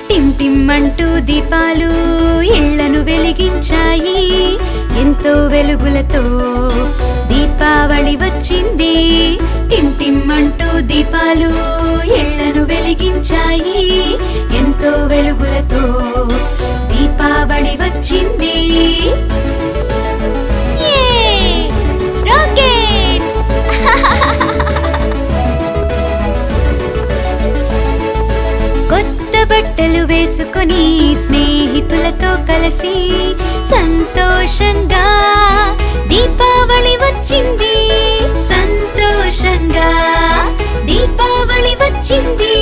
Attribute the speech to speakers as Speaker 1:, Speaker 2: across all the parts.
Speaker 1: Team team అంటూ దీపాలు ఇళ్లను వెలిగించాయి ఎంతో వెలుగులతో దీపావళి వచ్చింది టిమ్ టిమ్ అంటూ దీపాలు ఇళ్లను వెలిగించాయి ఎంతో వెలుగులతో దీపావళి వచ్చింది యే! రాకెట్ కొత్త బట్టలు వేసుకొని స్నేహితులతో కలిసి సంతోషంగా దీపావళి వచ్చింది సంతోషంగా దీపావళి వచ్చింది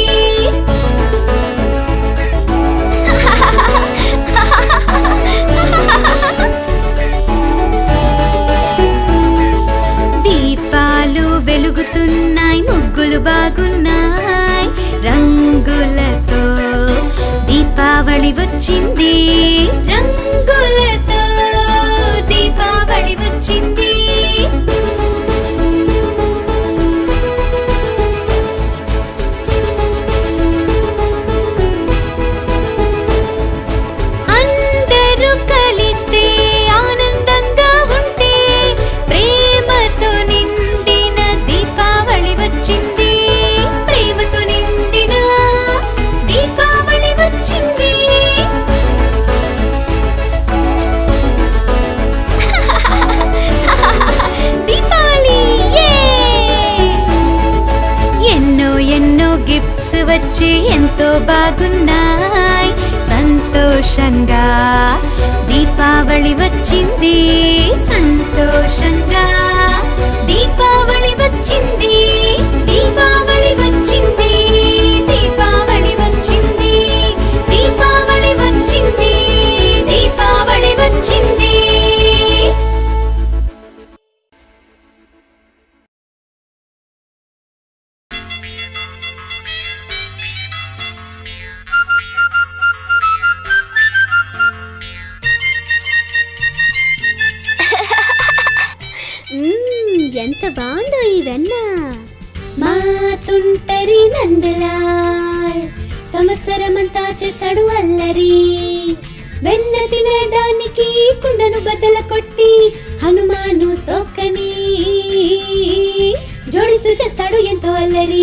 Speaker 1: దీపాలు వెలుగుతున్నాయి ముగ్గులు బాగున్నాయి రంగులతో దీపావళి వచ్చింది రంగులతో దీపావళి వచ్చింది అందరూ కలిస్తే ఆనందంగా ఉంటే ప్రేమతో నిండిన దీపావళి వచ్చింది ప్రేమతో నిండిన దీపావళి వచ్చింది దీపావళి యే! ఎన్నో ఎన్నో గిఫ్ట్స్ వచ్చి ఎంతో బాగున్నాయి సంతోషంగా దీపావళి వచ్చింది సంతోషంగా దీపావళి వచ్చింది దీపావళి వచ్చింది దీపావళి వచ్చింది దీపావళి వచ్చింది దీపావళి వచ్చింది
Speaker 2: మ్మ్, ఎంత బాగుందో ఈ వెన్న మా తుంటరి నందలాల్ సంవత్సరమంతా చేస్తాడు అల్లరి వెన్న తినడానికి కుండను బద్దల కొట్టి హనుమాను తోకని జోడిస్తూ చేస్తాడు ఎంతో అల్లరి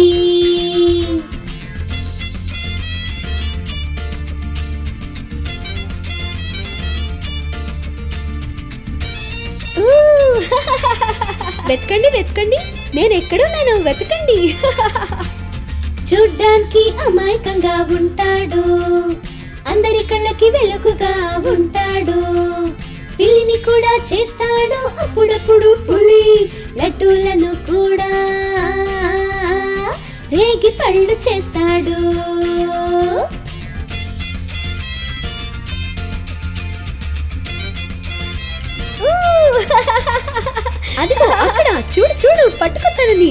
Speaker 2: ఊ! వెతకండి వెతకండి నేను ఎక్కడున్నాను వెతకండి చూడ్డానికి అమాయకంగా ఉంటాడు అందరి కళ్ళకి వెలుగుగా ఉంటాడు పిల్లిని కూడా చేస్తాడు అప్పుడప్పుడు పులి లడ్డూలను కూడా రేగి పళ్ళు చేస్తాడు ఊ! అదిగో అక్కడ చూడు చూడు పట్టుకొస్తానని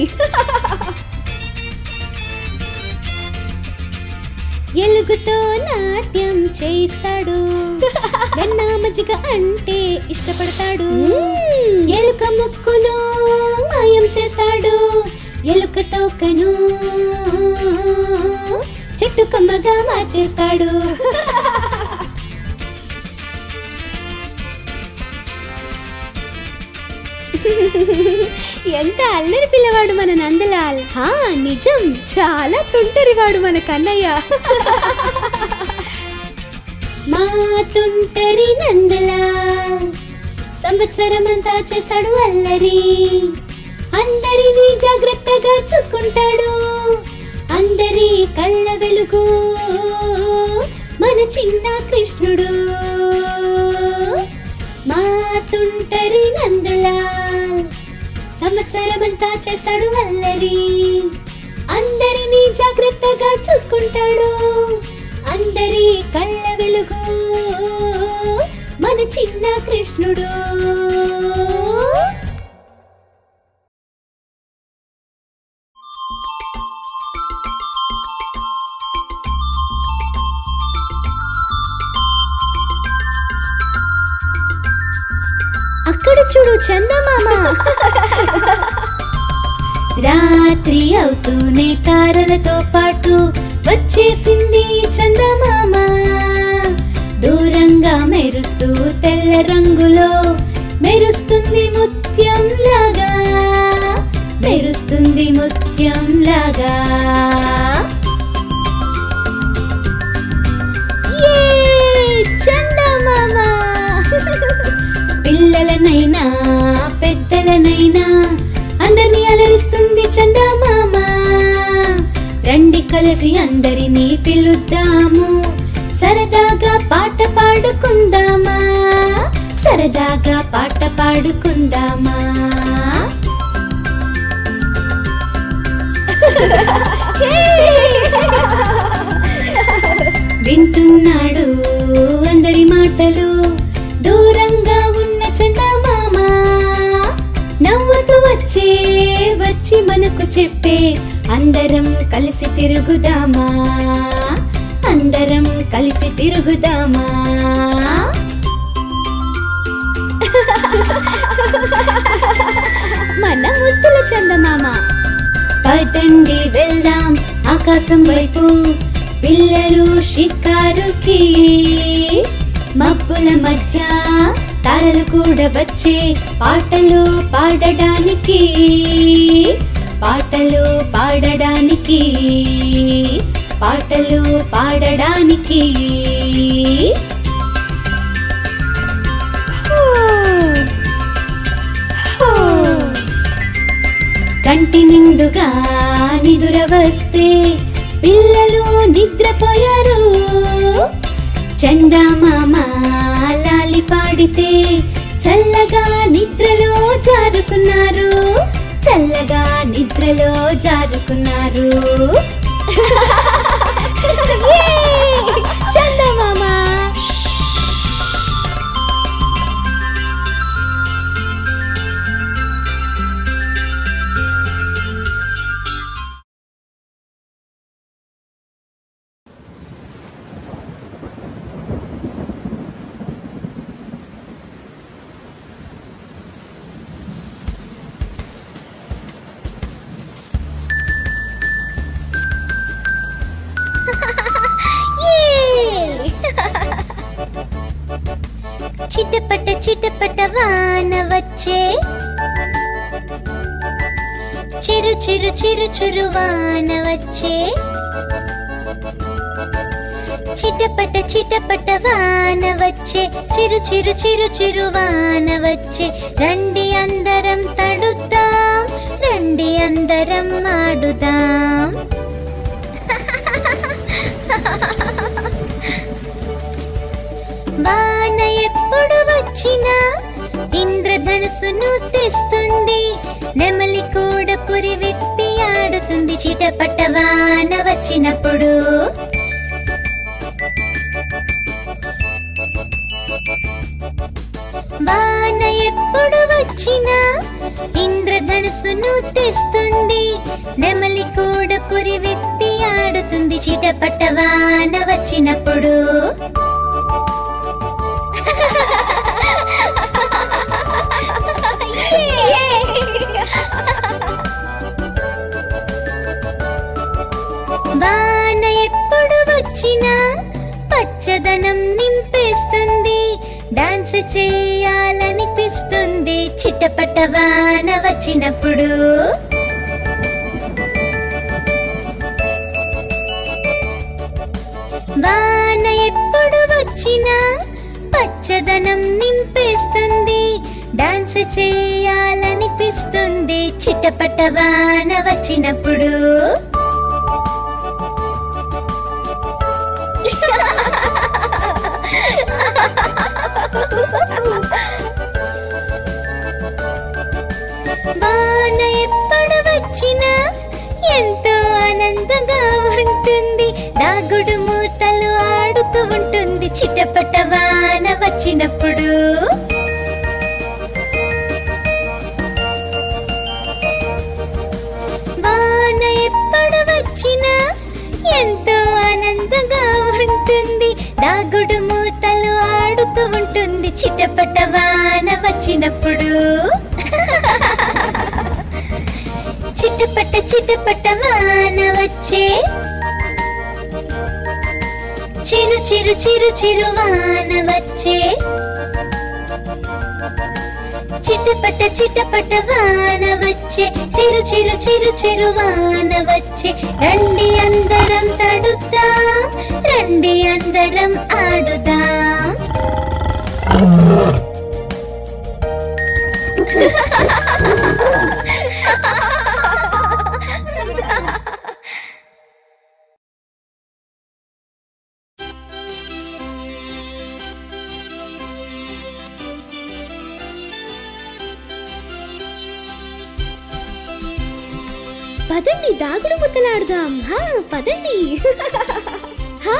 Speaker 2: ఎలుగుతో నాట్యం చేస్తాడు వెన్న మజ్జిగ అంటే ఇష్టపడతాడు ఎలుక ముక్కును మాయం చేస్తాడు ఎలుక తోకను చెట్టు కొమ్మగా మార్చేస్తాడు ఎంత అల్లరి పిల్లవాడు మన నందలాల్ హా నిజం చాలా తుంటరివాడు మన కన్నయ్య మా తుంటరి నందలాల్ సంవత్సరం అంతా చేస్తాడు అల్లరి అందరినీ జాగ్రత్తగా చూసుకుంటాడు అందరి కళ్ళ వెలుగు మన చిన్న కృష్ణుడు మా తుంటరి నందలాల్ సంవత్సరమంతా చేస్తాడు అల్లరి అందరినీ జాగ్రత్తగా చూసుకుంటాడు అందరి కళ్ళ వెలుగు మన చిన్న కృష్ణుడు అక్కడ చూడు చందమామ రాత్రి అవుతూనే తారలతో పాటు వచ్చేసింది చందమామ
Speaker 1: మెరుస్తూ తెల్ల రంగులో మెరుస్తుంది ముత్యం లాగా మెరుస్తుంది ముత్యం లాగా ఏ చందమామ పిల్లలనైనా పెద్దలనైనా అందరినీ అలరిస్తుంది చందమామ రండి కలిసి అందరినీ పిలుద్దాము సరదాగా పాట పాడుకుందామా సరదాగా పాట పాడుకుందామా వింటున్నాడు అందరి మాటలు దూరంగా ఉన్న చందమామ నవ్వుతూ వచ్చే వచ్చి మనకు చెప్పే అందరం కలిసి తిరుగుదామా అందరం కలిసి తిరుగుదామా
Speaker 2: మన ముద్దుల చందమామ
Speaker 1: పదండి వెళ్దాం ఆకాశం వైపు పిల్లలు షికారుకి మబ్బుల మధ్య తారలు కూడా వచ్చే పాటలు పాడడానికి పాటలు పాడడానికి పాటలు పాడడానికి కంటి నిండుగా నిదుర వస్తే పిల్లలు నిద్రపోయారు చందమామ లాలి పాడితే చల్లగా నిద్రలో జారుకున్నారు చల్లగా నిద్రలో జారుకున్నారు
Speaker 2: చందమామ
Speaker 1: చిటపట చిటపట వాన వచ్చే చిరు చిరు చిరు చిరు వాన వచ్చే చిటపట చిటపట వాన వచ్చే చిరు చిరు చిరు చిరు వాన వచ్చే రండి అందరం తడుద్దాం రండి అందరం ఆడుదాం వాన ఎప్పుడు వచ్చినా ఇంద్రధనుసును తెస్తుంది నెమలి కూడా పురి విప్పి ఆడుతుంది చిటపట వాన వచ్చినప్పుడు వాన ఎప్పుడు వచ్చినా ఇంద్రధనుసును తెస్తుంది నెమలి కూడా పురి విప్పి ఆడుతుంది చిటపట వాన వచ్చినప్పుడు వాన ఎప్పుడు వచ్చినా పచ్చదనం నింపేస్తుంది డాన్స్ చేయాలనిపిస్తుంది చిటపట వాన వచ్చినప్పుడు వాన ఎప్పుడు వచ్చినా పచ్చదనం నింపేస్తుంది డాన్స్ చేయాలనిపిస్తుంది చిటపట వాన వచ్చినప్పుడు వాన ఎప్పుడు వచ్చినా ఎంతో ఆనందంగా ఉంటుంది దాగుడు మూతలు ఆడుతూ ఉంటుంది చిటపట వాన వచ్చినప్పుడు వాన ఎప్పుడు వచ్చినా ఎంతో ఆనందంగా ఉంటుంది దాగుడు మూతలు ఆడుతూ ఉంటుంది చిటపట వాన వచ్చినప్పుడు చిటపట చిటపట వాన వచ్చే చిరు చిరు చిరు చిరువాన వచ్చే చిటపట చిటపట వాన వచ్చే చిరు చిరు చిరు చిరువాన వచ్చే రండి అందరం తడుద్దాం రండి అందరం ఆడుదాం
Speaker 2: పదండి దాగుడు ముద్దలాడదాం హా పదండి హా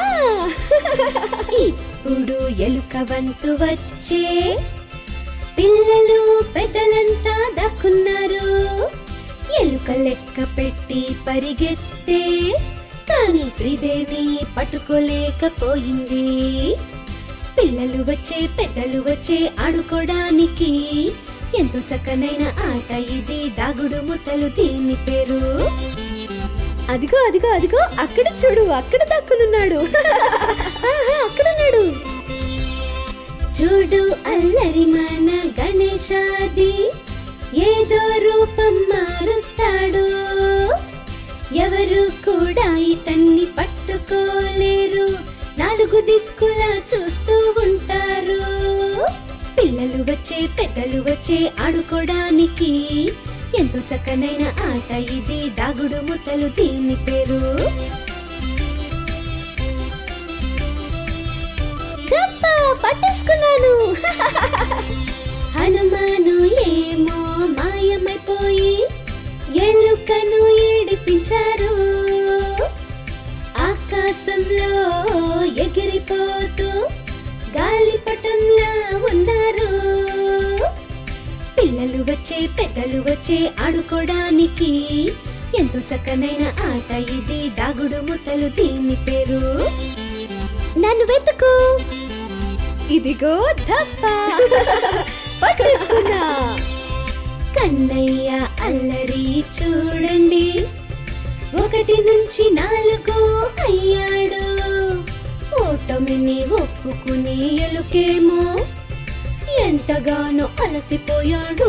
Speaker 2: ఇప్పుడు ఎలుక వంతు వచ్చే పిల్లలు పెద్దలంతా దాక్కున్నారు ఎలుక లెక్క పెట్టి పరిగెత్తే కానీ త్రిదేవి పట్టుకోలేకపోయింది పిల్లలు వచ్చే పెద్దలు వచ్చే ఆడుకోవడానికి ఎంతో చక్కనైన ఆట ఇది దాగుడు ముద్దలు దీని పేరు అదిగో అదిగో అదిగో అక్కడ చూడు అక్కడ దక్కునున్నాడు ఆహా, అక్కడున్నాడు చూడు అల్లరి మన గణేశాది ఏదో రూపం మారుస్తాడు ఎవరు కూడా ఇతన్ని పట్టుకోలేరు నాలుగు దిక్కులా చూస్తూ ఉంటారు పిల్లలు వచ్చే పెద్దలు వచ్చే ఆడుకోవడానికి ఎంతో చక్కనైన ఆట ఇది దాగుడు ముద్దలు దీని పేరు గప్ప పట్టేసుకున్నాను హనుమాను ఏమో మాయమైపోయి ఎలుకను ఏడిపించారు ఆకాశంలో ఎగిరిపోతూ గాలిపటంలా ఉన్నారు పిల్లలు వచ్చే పెద్దలు వచ్చే ఆడుకోవడానికి ఎంతో చక్కనైన ఆట ఇది దాగుడు ముద్దలు దీని పేరు నన్ను వెతుకు ఇదిగో దప్ప పట్టేసుకున్నా కన్నయ్య అల్లరి చూడండి ఒకటి నుంచి నాలుగు అయ్యాడు ఓటమిని ఒప్పుకుని ఎలుకేమో ఎంతగానో అలసిపోయాడు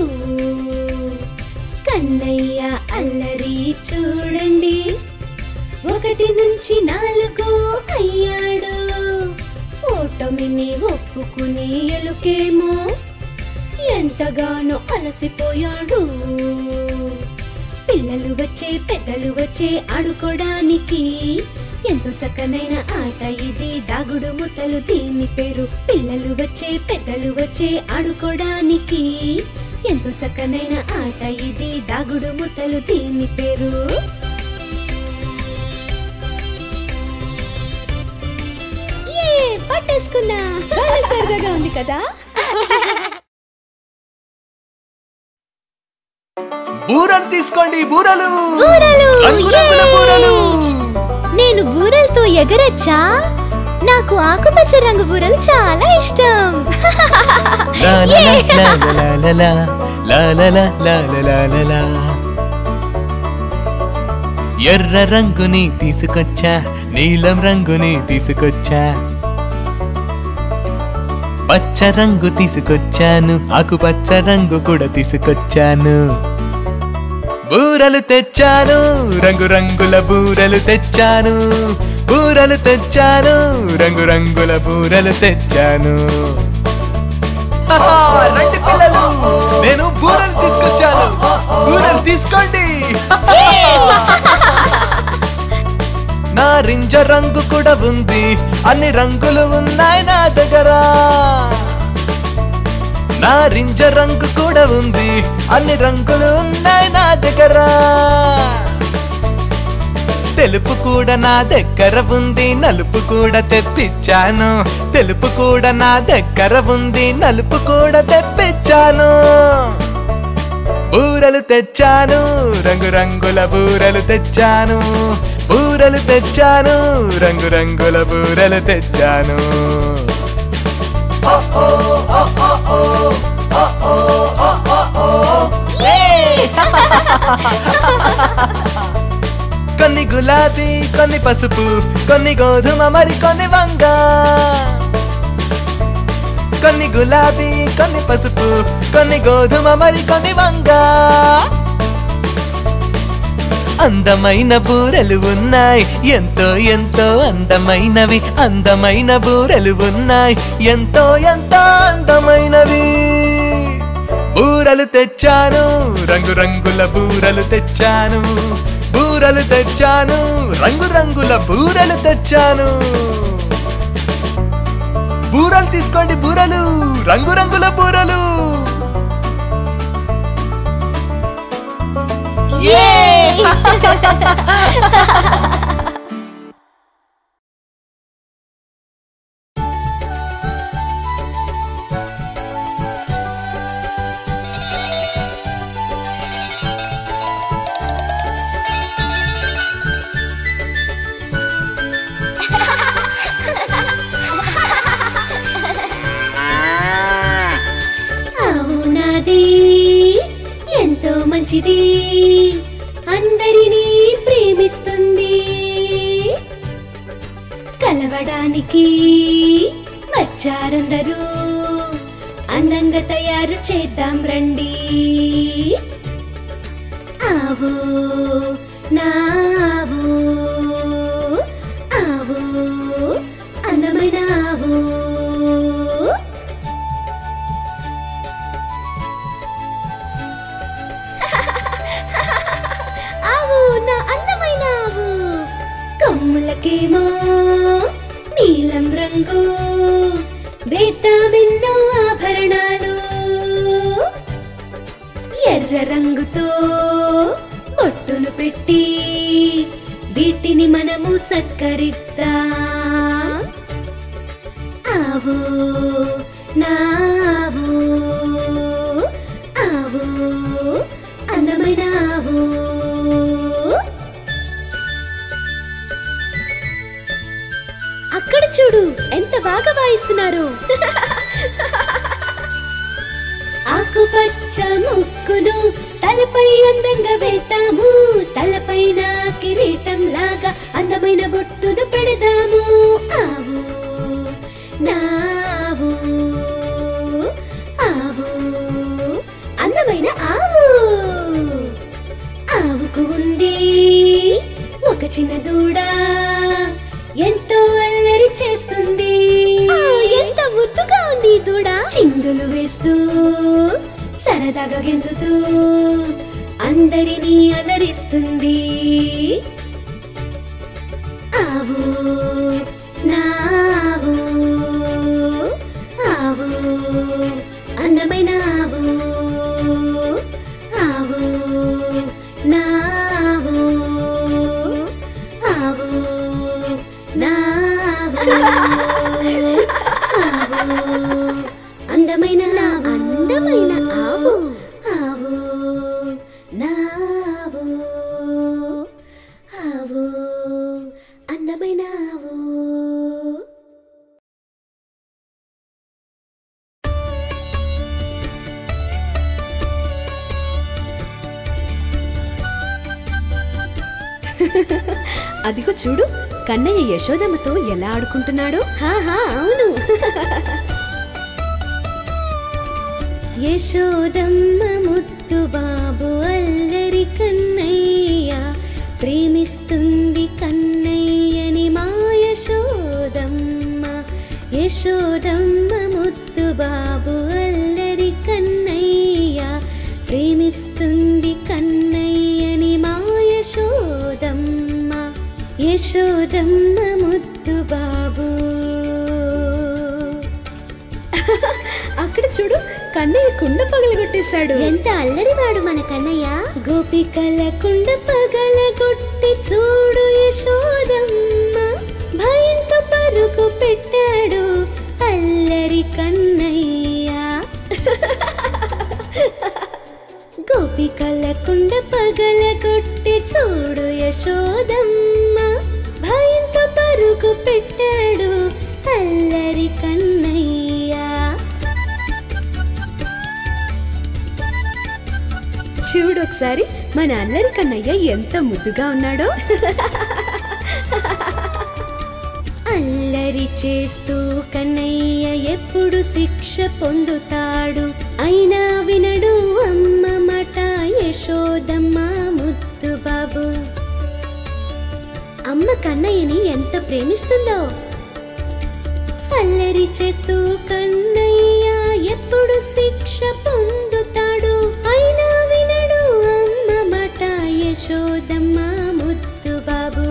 Speaker 2: కన్నయ్య అల్లరి చూడండి ఒకటి నుంచి నాలుగు అయ్యాడు ఓటమిని ఒప్పుకుని ఎలుకేమో ఎంతగానో అలసిపోయాడు పిల్లలు వచ్చే పెద్దలు వచ్చే ఆడుకోవడానికి ఎంతో చక్కనైన ఆట ఇది దాగుడు ముద్దలు దీని పేరు పిల్లలు వచ్చే పెద్దలు వచ్చే ఆడుకోవడానికి ఎంతో చక్కనైన ఆట ఇది దాగుడు ముద్దలు దీని పేరు ఏ, పట్టేసుకున్నా భలే సరదాగా ఉంది కదా
Speaker 3: బూరలు తీసుకోండి బూరలు
Speaker 1: బూరలు,
Speaker 3: రంగురంగుల
Speaker 1: యే!
Speaker 3: బూరలు
Speaker 1: నేను బూరలతో ఎగరచ్చా నాకు ఆకుపచ్చ రంగు బూరలు చాలా ఇష్టం
Speaker 3: లా లా లా లా లా లా లా లా లా లా లా లా లా. ఎర్ర రంగుని తీసుకొచ్చా నీలం రంగుని తీసుకొచ్చా పచ్చ రంగు తీసుకొచ్చాను ఆకుపచ్చ రంగు కూడా తీసుకొచ్చాను బూరలు తెచ్చాను రంగు రంగుల బూరలు తెచ్చాను బూరలు తెచ్చాను రంగు రంగుల బూరలు తెచ్చాను ఆహా, రండి పిల్లలు నేను బూరలు తీసుకొచ్చాను బూరలు తీసుకోండి నారింజ రంగు కూడా ఉంది అన్ని రంగులు ఉన్నాయి నా దగ్గర నారింజ రంగు కూడా ఉంది అన్ని రంగులు ఉన్నాయి నా దగ్గర తెలుపు కూడా నా దగ్గర ఉంది నలుపు కూడా తెప్పించాను తెలుపు కూడా నా దగ్గర ఉంది నలుపు కూడా తెప్పించాను బూరలు తెచ్చాను రంగు రంగుల బూరలు తెచ్చాను బూరలు తెచ్చాను రంగు రంగుల బూరలు తెచ్చాను కొన్ని గులాబీ కొన్ని పసుపు కొన్ని గోధుమ మరి కొన్ని వంగ కొన్ని గులాబీ కొన్ని పసుపు కొన్ని గోధుమ మరి కొన్ని వంగ అందమైన బూరెలు ఉన్నాయి ఎంతో ఎంతో అందమైనవి అందమైన బూరెలు ఉన్నాయి ఎంతో ఎంతో అందమైనవి బూరలు తెచ్చాను రంగు రంగుల బూరలు తెచ్చాను బూరలు తెచ్చాను రంగు రంగుల బూరలు తెచ్చాను బూరలు తీసుకోండి బూరలు రంగు రంగుల బూరలు
Speaker 2: అవునాది ఎంతో మంచిది అందరినీ ప్రేమిస్తుంది కలవడానికి వచ్చారందరూ అందంగా తయారు చేద్దాం రండి ఆవు నావు ఆవు అందమైన ఆవు ఆవు నా అందమైన ఆవు కొమ్ములకేమో నీలం రంగు వేద్దామెన్నో ఆభరణాలు ఎర్ర రంగుతో బొట్టును పెట్టి వీటిని మనము సత్కరిద్దాం ఆవు నావు ఆవు అందమైన ఆవు అక్కడ చూడు ఎంత బాగా వాయిస్తున్నారు ఆకుపచ్చ ముక్కును తలపై అందంగా వేతాము తలపైన కిరీటం లాగా అందమైన బొట్టును పెడదాము ఆవు నావు ఆవు అందమైన ఆవు ఆవుకు ఉంది ఒక చిన్న దూడ ఎంతో అల్లరి చేస్తుంది ఎంత ముద్దుగా ఉంది ఈ దూడ చిందులు వేస్తూ సరదాగా గెంతుతూ అందరినీ అలరిస్తుంది ఆవు నావు ఆవు అందమైన ఆవు ఆవు నావు ఆవు నావు ఆవు అందమైన అందమైన ఆవు ఆవు నావు ఆవు అందమైన ఆవు
Speaker 4: అదిగో చూడు కన్నయ్య యశోదమ్మతో ఎలా ఆడుకుంటున్నాడు
Speaker 2: హాహా అవును యశోదమ్మ ముత్తు బాబు అల్లరి కన్నయ్య ప్రేమిస్తుంది కన్నయ్యని మా యశోదమ్మ యశోదమ్మ ముత్తు బాబు అల్లరి కన్నయ్య ప్రేమిస్తుంది కన్నయ్యని మా యశోదమ్మ యశోదమ్మ ముత్తు బాబు
Speaker 4: అక్కడ చూడు కన్నయ్య కుండ పగలగొట్టేశాడు
Speaker 2: ఎంత అల్లరివాడు మన కన్నయ్య గోపికల కుండ పగలగొట్టి చూడు యశోదమ్మ భయంతో పరుగు పెట్టాడు అల్లరి కన్నయ్య గోపికల కుండ పగలగొట్టి చూడు యశోదమ్మ భయంతో పరుగు పెట్టాడు అల్లరి కన్నయ్య
Speaker 4: చూడు ఒకసారి మన అల్లరి కన్నయ్య ఎంత ముద్దుగా ఉన్నాడో
Speaker 2: అల్లరి చేస్తూ కన్నయ్య ఎప్పుడు శిక్ష పొందుతాడు అయినా వినడు అమ్మ మాట యశోదమ్మ ముద్దు బాబు అమ్మ కన్నయ్యని ఎంత ప్రేమిస్తుందో అల్లరి చేస్తూ కన్నయ్య ఎప్పుడు శిక్ష పొందుతాడు అయినా వినడు అమ్మ మాట యశోదమ్మ ముద్దు బాబు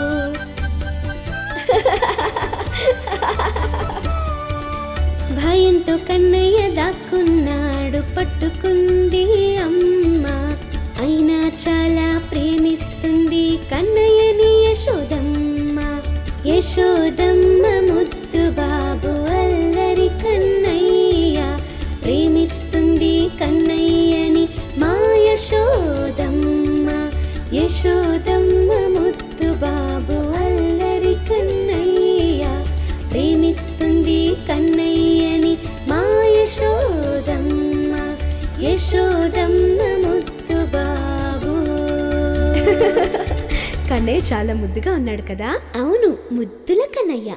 Speaker 2: భయంతో కన్నయ్య దాక్కున్నాడు పట్టుకుంది అమ్మ అయినా చాలా ప్రేమిస్తుంది కన్నయ్యని యశోదమ్మ యశోదమ్మ ముద్దు బాబు అల్లరి కన్నయ్య ప్రేమిస్తుంది కన్నయ్యని మా యశోదమ్మ యశోదమ్మ ముద్దు బాబు అల్లరి కన్నయ్య ప్రేమిస్తుంది కన్నయ్యని మా యశోదమ్మ యశోదమ్మ ముద్దు బాబు
Speaker 4: కన్నయ్య చాలా ముద్దుగా ఉన్నాడు కదా
Speaker 2: అవును ముద్దుల కన్నయ్య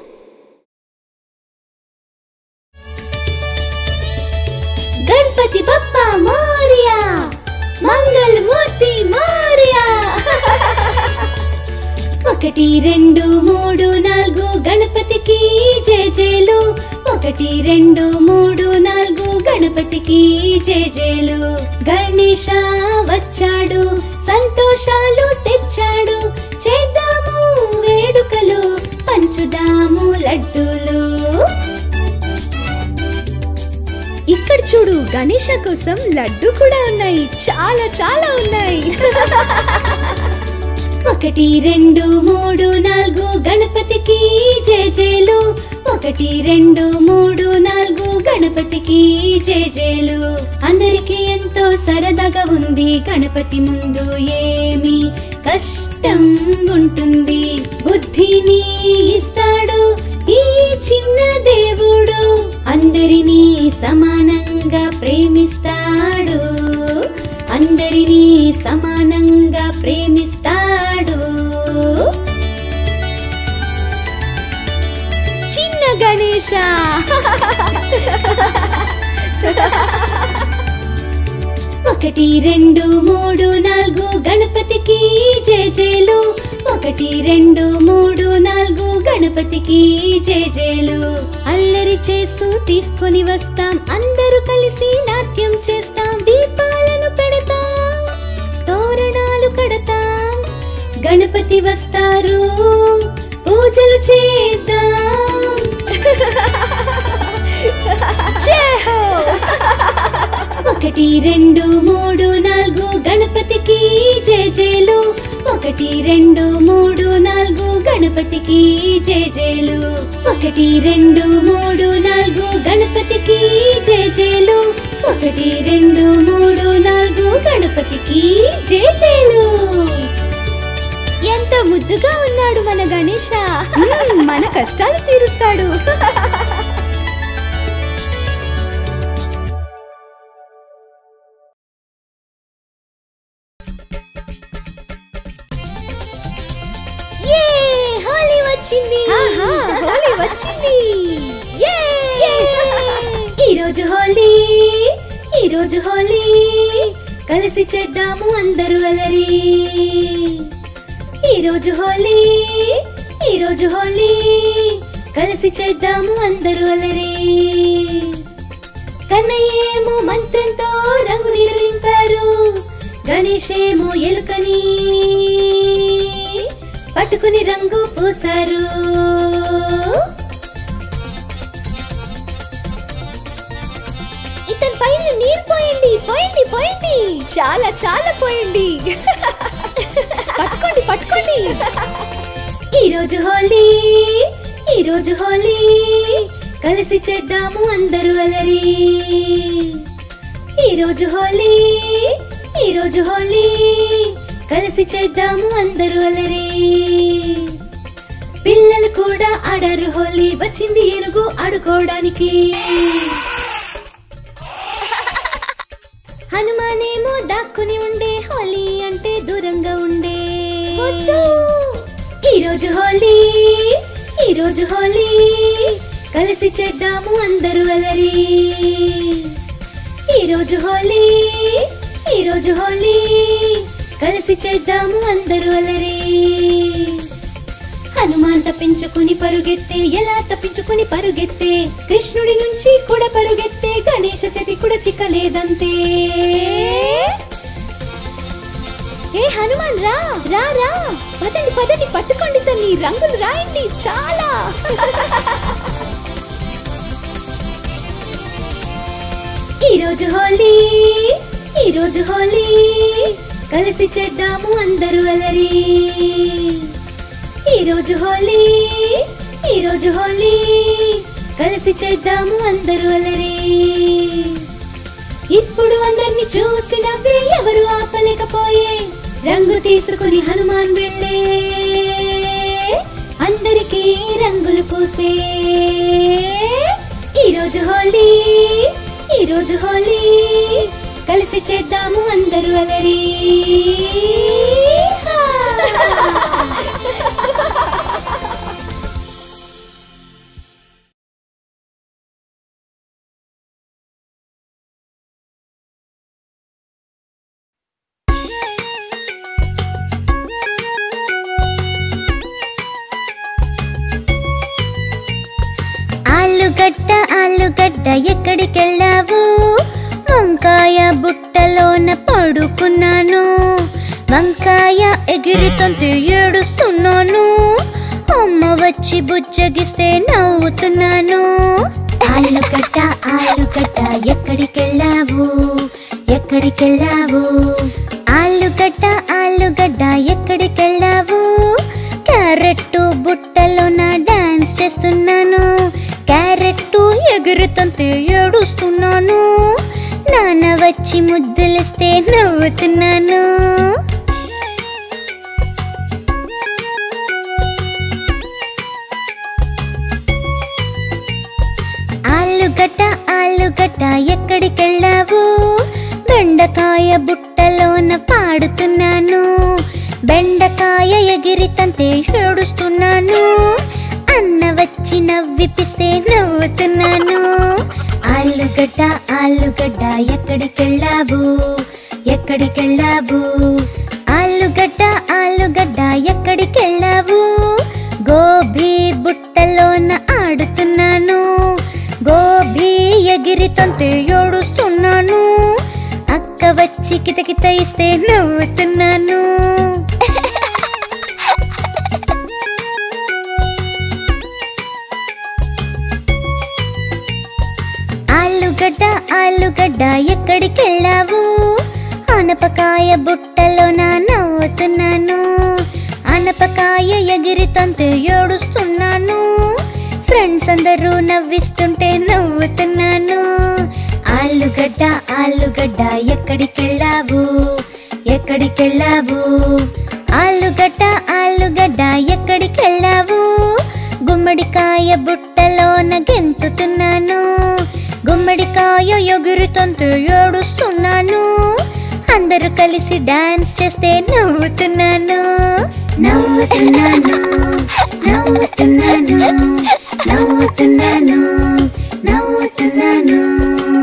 Speaker 2: గణపతి బప్ప మోరియా మంగళ మూర్తి మోరియా ఒకటి రెండు మూడు నాలుగు గణపతికి జేజేలు ఒకటి రెండు మూడు నాలుగు గణపతికి జేజేలు గణేశ వచ్చాడు సంతోషాలు తెచ్చాడు చేద్దాము వేడుకలు పంచుదాము లడ్డూలు
Speaker 4: ఇక్కడ చూడు గణేష కోసం లడ్డు కూడా ఉన్నాయి చాలా చాలా ఉన్నాయి
Speaker 2: ఒకటి రెండు మూడు నాలుగు గణపతికి జేజేలు ఒకటి రెండు మూడు నాలుగు గణపతికి జేజేలు అందరికి ఎంతో సరదాగా ఉంది గణపతి ముందు ఏమి కష్టం ఉంటుంది బుద్ధిని ఇస్తాడు ఈ చిన్న దేవుడు అందరినీ సమానంగా ప్రేమిస్తాడు అందరినీ సమానంగా ప్రేమిస్తాడు
Speaker 4: చిన్న గణేష
Speaker 2: ఒకటి రెండు మూడు నాలుగు గణపతికి జేజేలు ఒకటి రెండు మూడు నాలుగు గణపతికి జేజేలు అల్లరి చేస్తూ తీసుకొని వస్తాం అందరూ కలిసి నాట్యం చేస్తాం దీపాలను పెడతాం తోరణాలు కడతాం గణపతి వస్తారు పూజలు చేద్దాం ఒకటి రెండు మూడు నాలుగు గణపతికి జేజేలు ఒకటి రెండు మూడు నాలుగు గణపతికి జేజేలు ఒకటి రెండు మూడు నాలుగు గణపతికి జేజేలు ఒకటి రెండు మూడు నాలుగు గణపతికి జేజేలు
Speaker 4: ఎంత ముద్దుగా ఉన్నాడు మన గణేష మ్మ్, మన కష్టాలు తీరుస్తాడు
Speaker 2: యే హోలీ వచ్చింది
Speaker 4: ఆహా, హోలీ వచ్చింది
Speaker 2: యే! ఈరోజు హోలీ ఈరోజు హోలీ కలిసి చేద్దాము అందరూ అలరి ఈరోజు హోలీ ఈరోజు హోలీ కలిసి చేద్దాము అందరూ అలరి కన్నయ్యేమో మంత్రంతో రంగు నిరింపారు గణేశేమో ఎలుకని పట్టుకుని రంగు పూసారు ఇతని పైన నీరు పోయండి పోయండి పోయండి
Speaker 4: చాలా చాలా పోయండి పట్టుకోండి పట్టుకోండి
Speaker 2: ఈరోజు హోలీ ఈరోజు హోలీ కలిసి చేద్దాము అందరూ అలరి ఈరోజు హోలీ ఈరోజు హోలీ కలిసి చేద్దాము అందరూ అలరి పిల్లలు కూడా ఆడారు హోలీ వచ్చింది ఏనుగు ఆడుకోవడానికి హనుమానేమో దాక్కుని ఉండే ఈరోజు హోలీ ఈరోజు హోలీ కలిసి చేద్దాము అందరూ అలరి ఈరోజు హోలీ ఈరోజు హోలీ కలిసి చేద్దాము అందరూ అలరి హనుమాన్ తప్పించుకుని పరుగెత్తే ఎలా తప్పించుకుని పరుగెత్తే కృష్ణుడి నుంచి కూడా పరుగెత్తే గణేష చతి కూడా చిక్కలేదంతే ఏ హనుమాన్ రా రా రా పదండి పదండి పట్టుకోండి తల్లి రంగులు రాయండి చాలా ఈరోజు హోలీ ఈరోజు హోలీ కలిసి చేద్దాము అందరూ అలరి ఈరోజు హోలీ ఈరోజు హోలీ కలిసి చేద్దాము అందరూ అలరి ఇప్పుడు అందరిని చూసి నవ్వే ఎవరు ఆపలేకపోయే రంగు తీసుకుని హనుమాన్ వెళ్ళే అందరికీ రంగులు పూసే ఈరోజు హోలీ ఈరోజు హోలీ కలిసి చేద్దాము అందరూ అలరి హా!
Speaker 1: ఆలుగడ్డ ఆలుగడ్డ ఎక్కడికెళ్ళావు వంకాయ బుట్టలోన పడుకున్నాను వంకాయ ఎగిరితంతే ఏడుస్తున్నాను అమ్మ వచ్చి బుజ్జగిస్తే నవ్వుతున్నాను ఆలుగడ్డ ఆలుగడ్డ ఎక్కడికెళ్ళావు ఎక్కడికెళ్ళావు ఆలుగడ్డ ఆలుగడ్డ ఎక్కడికెళ్ళావు క్యారెట్ బుట్టలోన డాన్స్ చేస్తున్నాను క్యారెట్ ఎగురుతంతే ఏడుస్తున్నాను నాన్న వచ్చి ముద్దులిస్తే నవ్వుతున్నాను ఆలుగడ్డ ఆలుగడ్డ ఎక్కడికెళ్ళావు బెండకాయ బుట్టలోన పాడుతున్నాను బెండకాయ ఎగిరితంతే ఏడుస్తున్నాను అన్న వచ్చి నవ్విపిస్తే నవ్వుతున్నాను ఆలుగడ్డ ఆలుగడ్డ ఎక్కడికెళ్ళావు ఎక్కడికెళ్ళావు ఆలుగడ్డ ఆలుగడ్డ ఎక్కడికెళ్ళావు గోబీ బుట్టలోన ఆడుతున్నాను గోబీ ఎగిరితంతే ఏడుస్తున్నాను అక్క వచ్చి కితకిత ఇస్తే నవ్వుతున్నాను ఆలుగడ్డ ఆలుగడ్డ ఎక్కడికెళ్ళావు ఆనపకాయ బుట్టలో నా నవ్వుతున్నాను ఆనపకాయ ఎగిరితంతే ఏడుస్తున్నాను ఫ్రెండ్స్ అందరూ నవ్విస్తుంటే నవ్వుతున్నాను ఆలుగడ్డ ఆలుగడ్డ ఎక్కడికెళ్ళావు ఎక్కడికెళ్ళావు ఆలుగడ్డ ఆలుగడ్డ ఎక్కడికెళ్ళావు గుమ్మడికాయ బుట్టలోన గెంతుతున్నాను గుమ్మడికాయ ఎగురుతంతే ఏడుస్తున్నాను అందరూ కలిసి డాన్స్ చేస్తే నవ్వుతున్నాను నవ్వుతున్నాను నవ్వుతున్నాను నవ్వుతున్నాను నవ్వుతున్నాను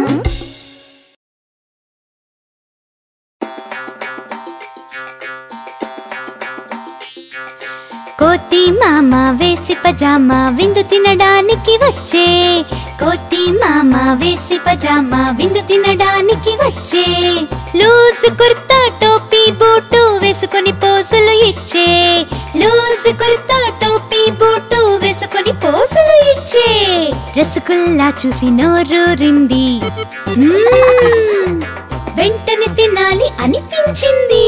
Speaker 1: కోతి మామ వేసి పజామా విందు తినడానికి వచ్చే కోతి మామ వేసి పజామా విందు తినడానికి వచ్చే లూజ్ కుర్తా టోపీ బూటు వేసుకొని పోసులు ఇచ్చే లూజ్ కుర్తా టోపీ బూటు వేసుకొని పోసులు ఇచ్చే రసగుల్లా చూసి నోరూరింది మ్మ్. వెంటనే తినాలి అనిపించింది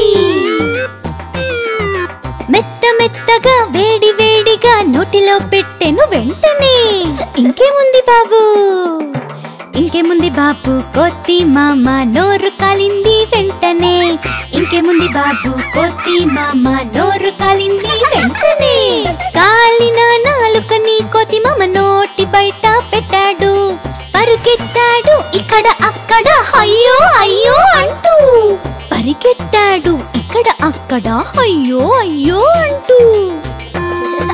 Speaker 1: మెత్త మెత్తగా వేడి వేడిగా నోటిలో పెట్టెను వెంటనే ఇంకేముంది బాబు ఇంకేముంది బాబు కోతి మామ నోరు కాలింది వెంటనే ఇంకేముంది బాబు కోతి మామ నోరు కాలింది వెంటనే కాలిన నాలుకని కోతి మామ నోటి బయట పెట్టాడు పరుగెత్తాడు ఇక్కడ అక్కడ అయ్యో అయ్యో అంటూ పరిగెత్తాడు ఇక్కడ అక్కడ అయ్యో అయ్యో అంటూ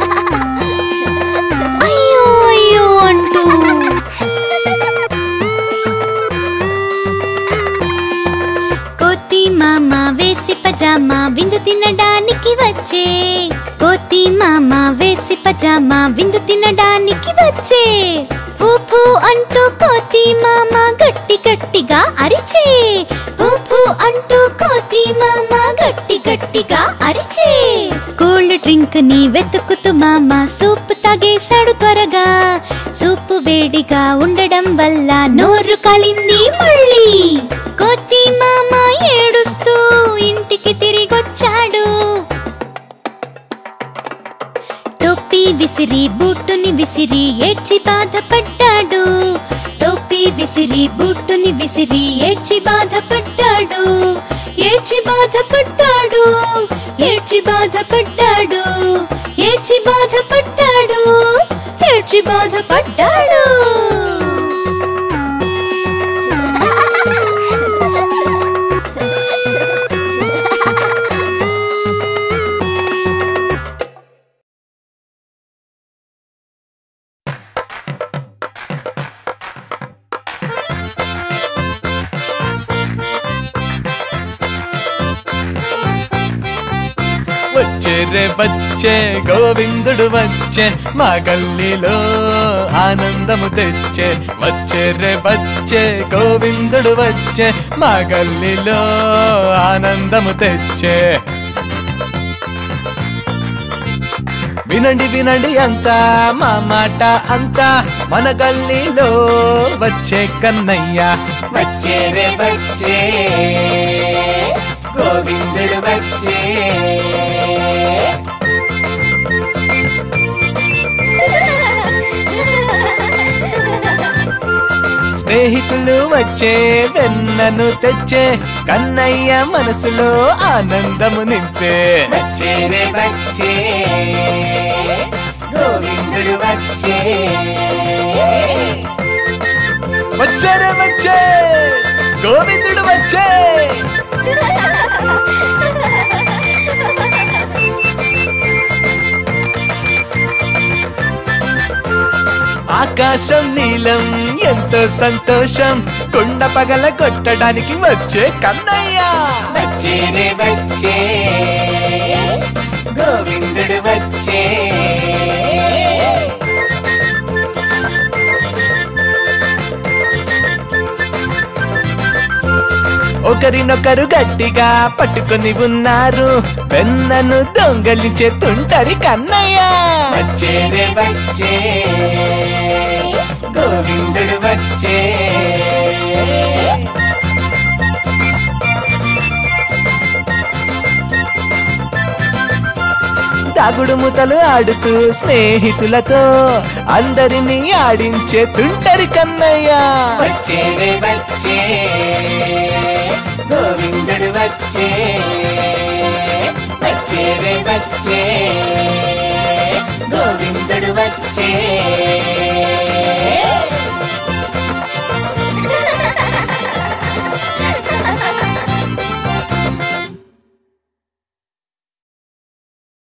Speaker 1: పజామా విందు తినడానికి వచ్చే కోతి మామ వేసి పజామా విందు తినడానికి వచ్చే పూపు అంటూ కోతి మామ గట్టి గట్టిగా అరిచే పూపు అంటూ కోతి మామ గట్టి గట్టిగా అరిచే కోల్డ్ డ్రింక్ ని వెతుకుతూ మామ సూప్ తాగేశాడు త్వరగా సూపు వేడిగా ఉండడం వల్ల నోరు కాలింది మళ్ళీ కోతి మామ ఏడుస్తూ ఇంటికి తిరిగొచ్చాడు టోపీ విసిరి బూటుని విసిరి ఏడ్చి బాధపడ్డాడు టోపీ విసిరి బూటుని విసిరి ఏడ్చి బాధపడ్డాడు ఏడ్చి బాధపడ్డాడు ఏడ్చి బాధపడ్డాడు ఏడ్చి బాధపడ్డాడు ఏడ్చి బాధపడ్డాడు
Speaker 3: వచ్చే రే వచ్చే గోవిందుడు వచ్చే మా గల్లీలో ఆనందము తెచ్చే వచ్చే రే వచ్చే గోవిందుడు వచ్చే మా గల్లీలో ఆనందము తెచ్చే వినండి వినండి అంతా మా మాట అంతా మన గల్లీలో వచ్చే కన్నయ్య వచ్చే రే వచ్చే గోవిందుడు వచ్చే స్నేహితులు వచ్చే వెన్నను తెచ్చే కన్నయ్య మనసులో ఆనందము నింపే వచ్చే రే వచ్చే గోవిందుడు వచ్చే వచ్చే రే వచ్చే గోవిందుడు వచ్చే ఆకాశం నీలం ఎంతో సంతోషం కొండ పగల కొట్టడానికి వచ్చే కన్నయ్య వచ్చే రే వచ్చే గోవిందుడు వచ్చే ఒకరినొకరు గట్టిగా పట్టుకొని ఉన్నారు వెన్నను దొంగలించే తుంటరి కన్నయ్య వచ్చే రే వచ్చే గోవిందుడు వచ్చే దాగుడు ముతలు ఆడుతూ స్నేహితులతో అందరినీ ఆడించే తుంటరి కన్నయ్య వచ్చే రే వచ్చే గోవిందుడు వచ్చే వచ్చే రే వచ్చే గోవిందుడు వచ్చే